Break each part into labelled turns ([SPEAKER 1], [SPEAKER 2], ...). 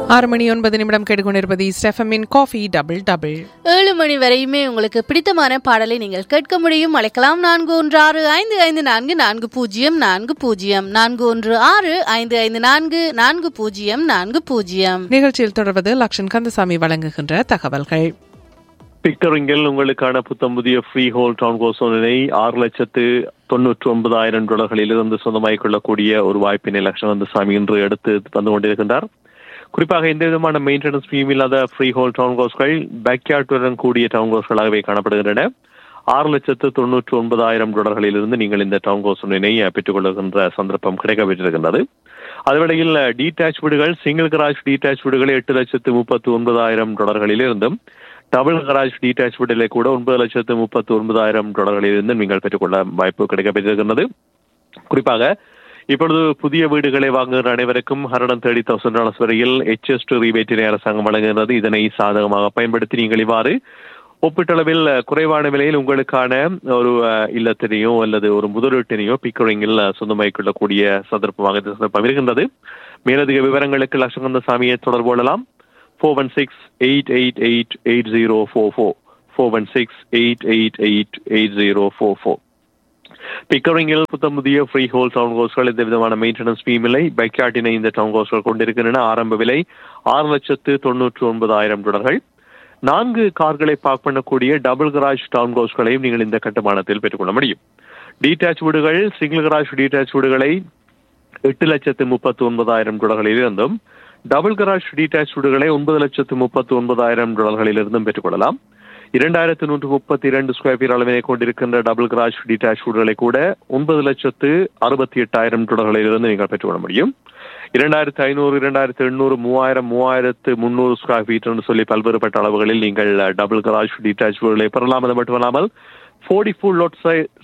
[SPEAKER 1] ஆறு மணி ஒன்பது நிமிடம் கேட்டுக்கொண்டிருப்பது ஸ்டெஃபமின் காஃபி டபுள் டபுள்
[SPEAKER 2] ஏழு மணி வரையுமே உங்களுக்கு பிடித்தமான பாடலை நீங்கள் கேட்க முடியும் அழைக்கலாம் நான்கு ஒன்று ஆறு ஐந்து ஐந்து நான்கு நான்கு பூஜ்ஜியம் நான்கு பூஜ்ஜியம் நான்கு ஒன்று ஆறு ஐந்து ஐந்து நான்கு நான்கு பூஜ்ஜியம் நான்கு பூஜ்ஜியம்
[SPEAKER 1] நிகழ்ச்சியில் தொடர்வது லக்ஷன் கந்தசாமி வழங்குகின்ற தகவல்கள்
[SPEAKER 3] பிக்டரிங்கில் உங்களுக்கான புத்தம் புதிய ஃப்ரீ ஹோல் டவுன் கோசோனினை ஆறு லட்சத்து தொண்ணூற்றி ஒன்பதாயிரம் டாலர்களிலிருந்து சொந்தமாகிக் கொள்ளக்கூடிய ஒரு வாய்ப்பினை லட்சுமந்தசாமி இன்று எடுத்து வந்து கொண்டிருக்கின்றார் குறிப்பாக எந்த விதமான மெயின்டெனன்ஸ் ஃபீம் இல்லாத ஃப்ரீ ஹோல் டவுன் கோஸ்கள் பேக்யார்டுடன் கூடிய டவுன் கோஸ்களாகவே காணப்படுகின்றன ஆறு லட்சத்து தொண்ணூற்றி ஒன்பதாயிரம் டாலர்களிலிருந்து நீங்கள் இந்த டவுன் கோசோனினை பெற்றுக்கொள்ளுகின்ற சந்தர்ப்பம் கிடைக்கப்பெற்றிருக்கின்றது அதுவேளையில் டீடாச் வீடுகள் சிங்கிள் கராஜ் டீடாச் வீடுகள் எட்டு லட்சத்து முப்பத்தி ஒன்பதாயிரம் டாலர்களிலிருந்தும் டபுள் கராஜ் டீடாச் வீட்டிலே கூட ஒன்பது லட்சத்து முப்பத்தி ஒன்பதாயிரம் டாலர்களிலிருந்து நீங்கள் பெற்றுக்கொள்ள வாய்ப்பு கிடைக்கப்பெற்றிருக்கின்றது குறிப்பாக இப்பொழுது புதிய வீடுகளை வாங்குகிற அனைவருக்கும் ஹண்ட்ரட் தேர்ட்டி தௌசண்ட் டாலர்ஸ் வரையில் எச்எஸ் டு ரீபேட்டினை அரசாங்கம் வழங்குகிறது இதனை சாதகமாக பயன்படுத்தி நீங்கள் இவ்வாறு ஒப்பீட்டளவில் குறைவான விலையில் உங்களுக்கான ஒரு இல்லத்தினையோ அல்லது ஒரு முதலீட்டினையோ பிக்கரிங்கில் சொந்தமாகிக் கொள்ளக்கூடிய சந்தர்ப்பமாக இந்த சந்தர்ப்பம் இருக்கின்றது மேலதிக விவரங்களுக்கு லட்சங்கந்த சாமியை தொடர்பு கொள்ளலாம் four one six eight eight eight eight zero four four four one six eight eight eight eight zero four four பிக்கரிங்கில் புத்தம் புதிய ஃப்ரீ ஹோல் டவுன் ஹவுஸ்கள் எந்த விதமான மெயின்டெனன்ஸ் ஃபீம் இல்லை பைக்காட்டினை இந்த டவுன் ஹவுஸ்கள் கொண்டிருக்கின்றன ஆரம்ப விலை ஆறு லட்சத்து தொண்ணூற்று ஒன்பதாயிரம் டாலர்கள் நான்கு கார்களை பார்க் பண்ணக்கூடிய டபுள் கராஜ் டவுன் ஹவுஸ்களையும் நீங்கள் இந்த கட்டுமானத்தில் பெற்றுக்கொள்ள முடியும் டீடாச் வீடுகள் சிங்கிள் கராஜ் டீடாச் வீடுகளை எட்டு லட்சத்து முப்பத்தி ஒன்பதாயிரம் டாலர்களில் இருந்தும் டபுள் கராஜ் டீடாச் வீடுகளை ஒன்பது லட்சத்து முப்பத்தி ஒன்பதாயிரம் டாலர்களில் இருந்தும் பெற்றுக்கொள்ளலாம் இரண்டாயிரத்து நூற்று முப்பத்தி இரண்டு ஸ்கொயர் ஃபீட் அளவினை கொண்டிருக்கின்ற டபுள் கராஜ் டீடாச் வீடுகளை கூட ஒன்பது லட்சத்து அறுபத்தி எட்டாயிரம் டாலர்களில் இருந்து நீங்கள் பெற்றுக்கொள்ள முடியும் இரண்டாயிரத்து ஐநூறு இரண்டாயிரத்து எண்ணூறு மூவாயிரம் மூவாயிரத்து முன்னூறு ஸ்கொயர் ஃபீட் என்று சொல்லி பல்வேறுபட்ட அளவுகளில் நீங்கள் டபுள் கராஜ் டீடாச் வீடுகளை பெறலாம் அது மட்டுமல்லாமல் forty foot lot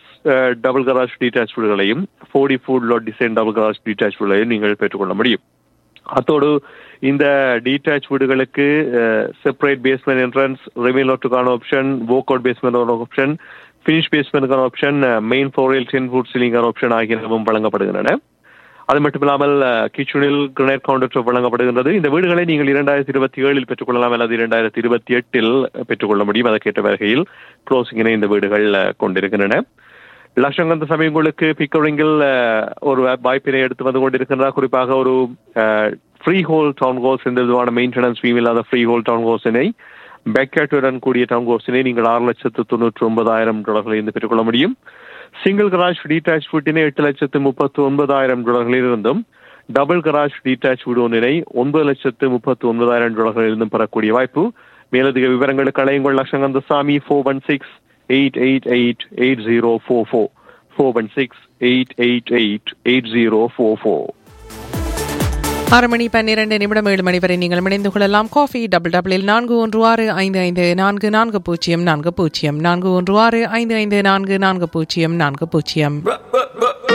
[SPEAKER 3] double garage detached வீடுகளையும் forty foot lot design double garage detached வீடுகளையும் நீங்கள் பெற்றுக்கொள்ள முடியும் அத்தோடு இந்த டீடாச் வீடுகளுக்கு செப்பரேட் பேஸ்மெண்ட் என்ட்ரன்ஸ் ரெமிலோட்டுக்கான option walk out basement option finish பேஸ்மெண்ட்டுக்கான option main floor ten foot சீலிங்கான ஆப்ஷன் ஆகியனவும் வழங்கப்படுகின்றன அது மட்டுமில்லாமல் கிச்சனில் கிரனைட் கவுண்டர் வழங்கப்படுகின்றது இந்த வீடுகளை நீங்கள் இரண்டாயிரத்தி இருபத்தி ஏழில் பெற்றுக்கொள்ளலாம் அல்லது இரண்டாயிரத்தி இருபத்தி எட்டில் பெற்றுக்கொள்ள முடியும் அதற்கேற்ற வகையில் க்ளோசிங்கினை இந்த வீடுகள் கொண்டிருக்கின்றன லட்சங்கந்த சமயங்களுக்கு பிக்கரிங்கில் ஒரு வாய்ப்பினை எடுத்து வந்து கொண்டிருக்கின்றார் குறிப்பாக ஒரு ஃப்ரீ ஹோல் டவுன் ஹோல்ஸ் எந்த விதமான மெயின்டெனன்ஸ் ஃபீம் இல்லாத ஃப்ரீ ஹோல் டவுன் ஹோல்ஸினை பேக்கேட்டுடன் கூடிய டவுன் ஹோல்ஸினை நீங்கள் ஆறு லட்சத்து தொண்ணூற்றி ஒன்பதாயிரம் டாலர்களில் இருந்து பெற்றுக்கொள்ள முடியும் சிங்கிள் கராஜ் டீடாச் வீட்டினை எட்டு லட்சத்து முப்பத்தி ஒன்பதாயிரம் டாலர்களில் இருந்தும் டபுள் கராஜ் டீடாச் வீடு ஒன்றினை ஒன்பது லட்சத்து முப்பத்தி ஒன்பதாயிரம் டாலர்களில் இருந்தும் பெறக்கூடிய வாய்ப்பு மேலதிக விவரங்களுக்கு அலையுங்கள் லட்சங்கந்த சாமி four one six eight eight eight eight zero four four four one six eight eight eight eight zero four four
[SPEAKER 1] ஆறு மணி பன்னிரண்டு நிமிடம் ஏழு மணி வரை நீங்கள் இணைந்து கொள்ளலாம் காஃபி டபுள் டபுளில் நான்கு ஒன்று ஆறு ஐந்து ஐந்து நான்கு நான்கு பூஜ்ஜியம் நான்கு பூஜ்ஜியம் நான்கு ஒன்று ஆறு ஐந்து ஐந்து நான்கு நான்கு பூஜ்ஜியம் நான்கு பூஜ்ஜியம்